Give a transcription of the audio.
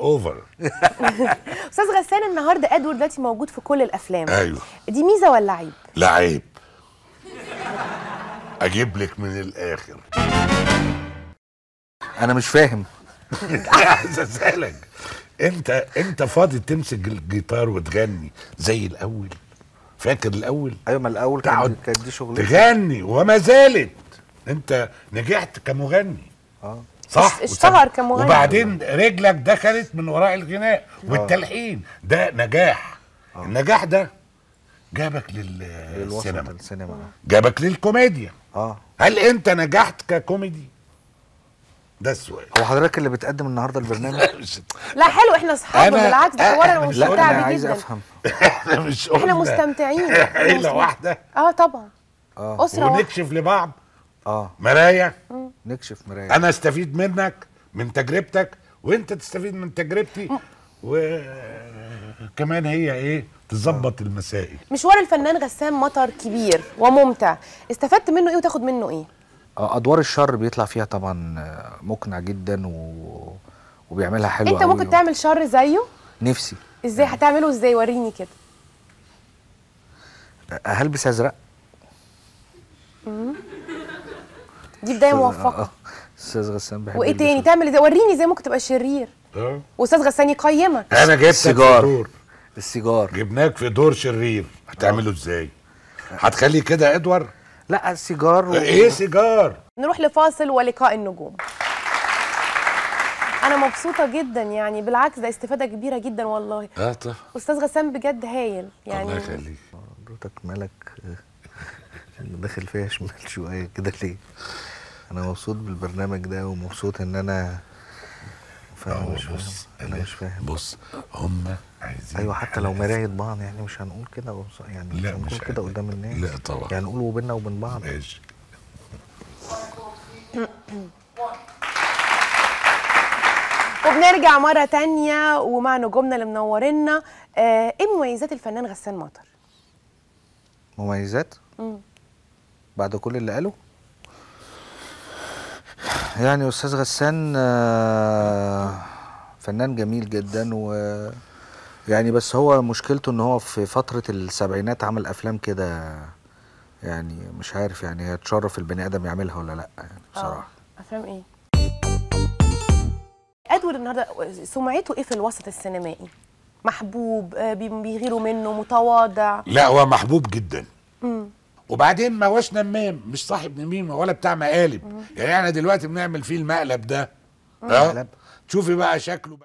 اوفر استاذ غسان النهارده ادوارد دلوقتي موجود في كل الافلام ايوه دي ميزه ولا عيب لا عيب اجيب لك من الاخر انا مش فاهم عايز اسالك انت انت فاضي تمسك الجيتار وتغني زي الاول فاكر الاول ايوه ما الاول تقعد كانت كانت دي شغلتي تغني وما زالت انت نجحت كمغني اه صح اشتهر كمغني. وبعدين رجلك دخلت من وراء الغناء والتلحين ده نجاح النجاح ده جابك الوسط للسينما السينما جابك للكوميديا اه هل انت نجحت ككوميدي ده السؤال هو حضرتك اللي بتقدم النهارده البرنامج لا حلو احنا اصحاب أنا- بالعكس ده حوار انا أنا- لا مستمتعه انا بيه عايز جدا افهم احنا مش احنا قلنا مستمتعين إحنا عيله مستمتعين. واحده اه طبعا اه اسره واحده ونكشف لبعض اه مرايا نكشف مرايه انا استفيد منك من تجربتك وانت تستفيد من تجربتي وكمان هي ايه تظبط المسائل مشوار الفنان غسان مطر كبير وممتع استفدت منه ايه وتاخد منه ايه آه، ادوار الشر بيطلع فيها طبعا آه، مقنع جدا و... وبيعملها حلو انت ممكن تعمل شر زيه نفسي ازاي هتعمله ازاي وريني كده آه، هلبس ازرق دي بدايه آه، موفقه آه، استاذ غسان بحب وايه يلبس تاني أزرق. تعمل ازاي وريني ازاي ممكن تبقى شرير اه واستاذ غسان يقيمك انا جبتك في السيجار. دور السيجار جبناك في دور شرير هتعمله ازاي هتخليه كده يا ادوار لا السيجار و... ايه سيجار نروح لفاصل ولقاء النجوم انا مبسوطه جدا يعني بالعكس ده استفاده كبيره جدا والله اه طبعا استاذ غسان بجد هايل الله يعني يخليك حضرتك مالك آه، داخل فيها شمال شويه كده ليه انا مبسوط بالبرنامج ده ومبسوط ان انا فاهم أهو مش فاهم بص انا مش فاهم بص هم عايزين ايوه حتى لو مرايه بعض يعني مش هنقول كده وص- يعني مش لا، هنقول مش كده هن- قدام الناس لا طبعا. يعني نقول وبيننا وبين بعض ماشي وبنرجع مره تانية ومع نجومنا اللي منورينا آه ايه مميزات الفنان غسان مطر مميزات مم. بعد كل اللي قاله يعني استاذ غسان آه، فنان جميل جدا و يعني بس هو مشكلته ان هو في فترة السبعينات عمل افلام كده يعني مش عارف يعني هي تشرف البني ادم يعملها ولا لا يعني بصراحة آه. افلام ايه ادوارد النهارده سمعته ايه في الوسط السينمائي محبوب آه بي- بيغيروا منه متواضع لا هو محبوب جدا وبعدين ما هوش نمام مش صاحب نميمه ولا بتاع مقالب يعني احنا دلوقتي بنعمل فيه المقلب ده اه مقلب. شوفي بقى شكله